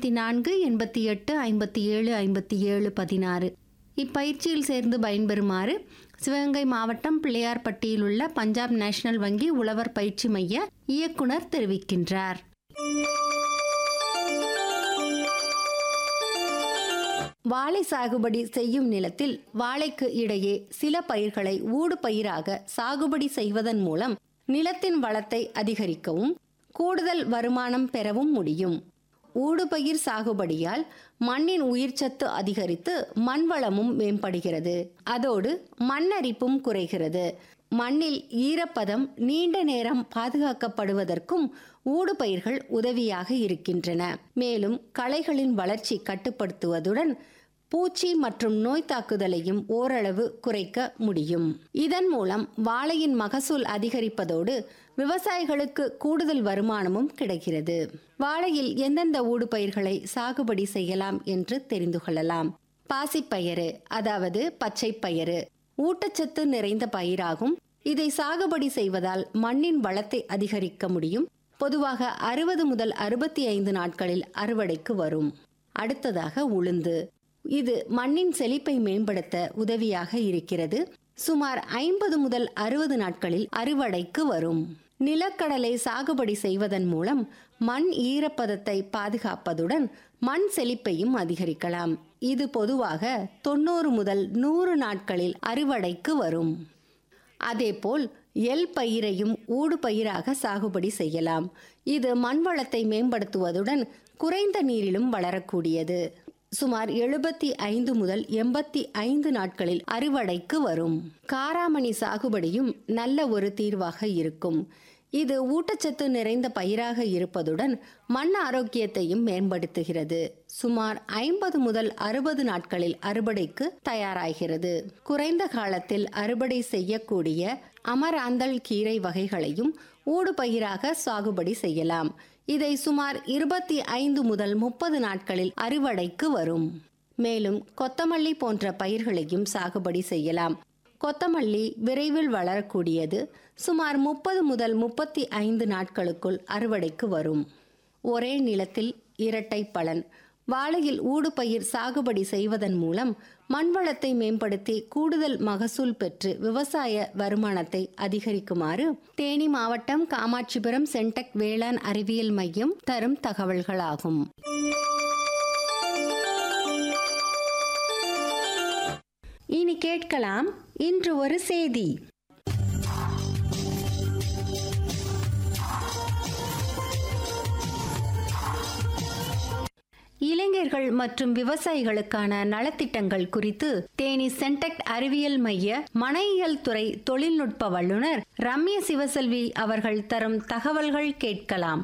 எண்பத்தி நான்கு எண்பத்தி எட்டு ஐம்பத்தி ஏழு ஐம்பத்தி ஏழு பதினாறு இப்பயிற்சியில் சேர்ந்து பயன்பெறுமாறு சிவகங்கை மாவட்டம் பிள்ளையார்பட்டியில் உள்ள பஞ்சாப் நேஷனல் வங்கி உழவர் பயிற்சி மைய இயக்குனர் தெரிவிக்கின்றார் வாழை சாகுபடி செய்யும் நிலத்தில் வாழைக்கு இடையே சில பயிர்களை ஊடு பயிராக சாகுபடி செய்வதன் மூலம் நிலத்தின் வளத்தை அதிகரிக்கவும் கூடுதல் வருமானம் பெறவும் முடியும் ஊடுபயிர் சாகுபடியால் மண்ணின் உயிர்ச்சத்து அதிகரித்து மண் வளமும் மேம்படுகிறது அதோடு மண்ணரிப்பும் குறைகிறது மண்ணில் ஈரப்பதம் நீண்ட நேரம் பாதுகாக்கப்படுவதற்கும் ஊடுபயிர்கள் உதவியாக இருக்கின்றன மேலும் களைகளின் வளர்ச்சி கட்டுப்படுத்துவதுடன் பூச்சி மற்றும் நோய் தாக்குதலையும் ஓரளவு குறைக்க முடியும் இதன் மூலம் வாழையின் மகசூல் அதிகரிப்பதோடு விவசாயிகளுக்கு கூடுதல் வருமானமும் கிடைக்கிறது வாழையில் எந்தெந்த ஊடுபயிர்களை சாகுபடி செய்யலாம் என்று தெரிந்து கொள்ளலாம் பாசிப்பயிறு அதாவது பச்சை பயிறு ஊட்டச்சத்து நிறைந்த பயிராகும் இதை சாகுபடி செய்வதால் மண்ணின் வளத்தை அதிகரிக்க முடியும் பொதுவாக அறுபது முதல் அறுபத்தி ஐந்து நாட்களில் அறுவடைக்கு வரும் அடுத்ததாக உளுந்து இது மண்ணின் செழிப்பை மேம்படுத்த உதவியாக இருக்கிறது சுமார் ஐம்பது முதல் அறுபது நாட்களில் அறுவடைக்கு வரும் நிலக்கடலை சாகுபடி செய்வதன் மூலம் மண் ஈரப்பதத்தை பாதுகாப்பதுடன் மண் செழிப்பையும் அதிகரிக்கலாம் இது பொதுவாக தொண்ணூறு முதல் நூறு நாட்களில் அறுவடைக்கு வரும் அதேபோல் எல் பயிரையும் ஊடு பயிராக சாகுபடி செய்யலாம் இது மண் வளத்தை மேம்படுத்துவதுடன் குறைந்த நீரிலும் வளரக்கூடியது சுமார் எழுபத்தி ஐந்து முதல் எண்பத்தி ஐந்து நாட்களில் அறுவடைக்கு வரும் காராமணி சாகுபடியும் நல்ல ஒரு தீர்வாக இருக்கும் இது ஊட்டச்சத்து நிறைந்த பயிராக இருப்பதுடன் மண் ஆரோக்கியத்தையும் மேம்படுத்துகிறது சுமார் ஐம்பது முதல் அறுபது நாட்களில் அறுவடைக்கு தயாராகிறது குறைந்த காலத்தில் அறுவடை செய்யக்கூடிய அமராந்தல் கீரை வகைகளையும் ஊடுபயிராக சாகுபடி செய்யலாம் இதை சுமார் இருபத்தி ஐந்து முதல் முப்பது நாட்களில் அறுவடைக்கு வரும் மேலும் கொத்தமல்லி போன்ற பயிர்களையும் சாகுபடி செய்யலாம் கொத்தமல்லி விரைவில் வளரக்கூடியது சுமார் முப்பது முதல் முப்பத்தி ஐந்து நாட்களுக்குள் அறுவடைக்கு வரும் ஒரே நிலத்தில் இரட்டை பலன் வாழையில் ஊடுபயிர் சாகுபடி செய்வதன் மூலம் மண்வளத்தை மேம்படுத்தி கூடுதல் மகசூல் பெற்று விவசாய வருமானத்தை அதிகரிக்குமாறு தேனி மாவட்டம் காமாட்சிபுரம் சென்டெக் வேளாண் அறிவியல் மையம் தரும் தகவல்களாகும் இனி கேட்கலாம் இன்று ஒரு செய்தி இளைஞர்கள் மற்றும் விவசாயிகளுக்கான நலத்திட்டங்கள் குறித்து தேனி சென்டெக்ட் அறிவியல் மைய மனையியல் துறை தொழில்நுட்ப வல்லுநர் ரம்ய சிவசெல்வி அவர்கள் தரும் தகவல்கள் கேட்கலாம்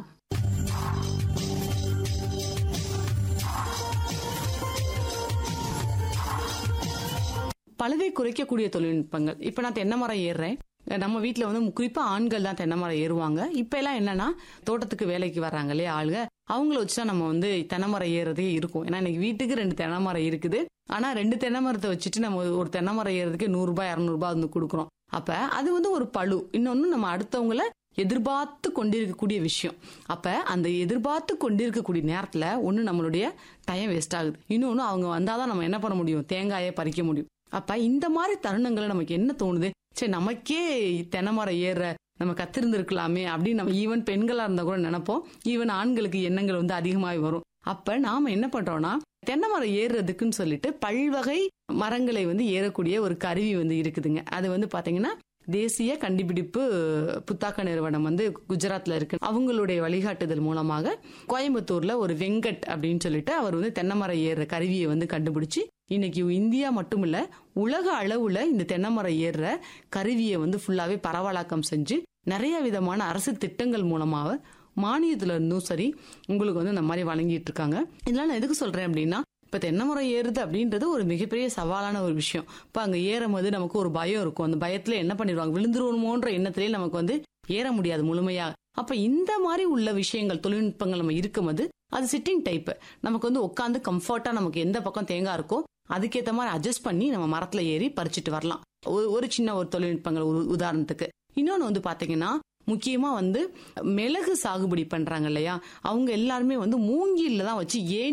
பழுதை குறைக்கக்கூடிய தொழில்நுட்பங்கள் இப்போ நான் தென்னை மரம் ஏறுறேன் நம்ம வீட்டில் வந்து குறிப்பா ஆண்கள் தான் தென்னை மரம் ஏறுவாங்க இப்போ எல்லாம் என்னன்னா தோட்டத்துக்கு வேலைக்கு வர்றாங்க இல்லையா ஆளுங்க அவங்கள வச்சுதான் நம்ம வந்து தென்னை மரம் ஏறுறதே இருக்கும் ஏன்னா இன்னைக்கு வீட்டுக்கு ரெண்டு தென்னை மரம் இருக்குது ஆனா ரெண்டு தென்னை மரத்தை வச்சுட்டு நம்ம ஒரு தென்னை மரம் ஏறுறதுக்கு நூறுரூபா இரநூறுபா வந்து கொடுக்குறோம் அப்ப அது வந்து ஒரு பழு இன்னொன்னு நம்ம அடுத்தவங்கள எதிர்பார்த்து கொண்டிருக்கக்கூடிய விஷயம் அப்ப அந்த எதிர்பார்த்து கொண்டிருக்கக்கூடிய நேரத்துல ஒண்ணு நம்மளுடைய டைம் வேஸ்ட் ஆகுது இன்னொன்னு அவங்க வந்தாதான் நம்ம என்ன பண்ண முடியும் தேங்காயை பறிக்க முடியும் அப்ப இந்த மாதிரி தருணங்களை நமக்கு என்ன தோணுது சரி நமக்கே தென்னை மரம் ஏற நம்ம கத்திருந்திருக்கலாமே அப்படின்னு நம்ம ஈவன் பெண்களா இருந்தா கூட நினைப்போம் ஈவன் ஆண்களுக்கு எண்ணங்கள் வந்து அதிகமாகி வரும் அப்ப நாம என்ன பண்றோம்னா தென்னை மரம் ஏறுறதுக்குன்னு சொல்லிட்டு பல்வகை மரங்களை வந்து ஏறக்கூடிய ஒரு கருவி வந்து இருக்குதுங்க அது வந்து பாத்தீங்கன்னா தேசிய கண்டுபிடிப்பு புத்தாக்க நிறுவனம் வந்து குஜராத்ல இருக்கு அவங்களுடைய வழிகாட்டுதல் மூலமாக கோயம்புத்தூர்ல ஒரு வெங்கட் அப்படின்னு சொல்லிட்டு அவர் வந்து தென்னை மரம் ஏறுற கருவியை வந்து கண்டுபிடிச்சு இன்னைக்கு இந்தியா மட்டும் இல்ல உலக அளவுல இந்த தென்னை மரம் ஏறுற கருவியை வந்து ஃபுல்லாவே பரவலாக்கம் செஞ்சு நிறைய விதமான அரசு திட்டங்கள் மூலமாக மானியத்துல இருந்தும் சரி உங்களுக்கு வந்து இந்த மாதிரி வழங்கிட்டு இருக்காங்க இதெல்லாம் நான் எதுக்கு சொல்றேன் அப்படின்னா இப்ப தென்னை மரம் ஏறுது அப்படின்றது ஒரு மிகப்பெரிய சவாலான ஒரு விஷயம் இப்ப அங்க ஏறும் போது நமக்கு ஒரு பயம் இருக்கும் அந்த பயத்துல என்ன பண்ணிடுவாங்க விழுந்துருவோமோன்ற எண்ணத்திலேயே நமக்கு வந்து ஏற முடியாது முழுமையா அப்ப இந்த மாதிரி உள்ள விஷயங்கள் தொழில்நுட்பங்கள் நம்ம இருக்கும்போது அது சிட்டிங் டைப் நமக்கு வந்து உட்காந்து கம்ஃபர்ட்டா நமக்கு எந்த பக்கம் தேங்காய் இருக்கோ அதுக்கேற்ற மாதிரி அட்ஜஸ்ட் பண்ணி நம்ம மரத்துல ஏறி பறிச்சுட்டு வரலாம் ஒரு ஒரு சின்ன ஒரு தொழில்நுட்பங்கள் ஒரு உதாரணத்துக்கு இன்னொன்னு வந்து பாத்தீங்கன்னா முக்கியமா வந்து மிளகு சாகுபடி பண்றாங்க இல்லையா அவங்க எல்லாருமே வந்து மூங்கில்ல தான் வச்சு ஏன்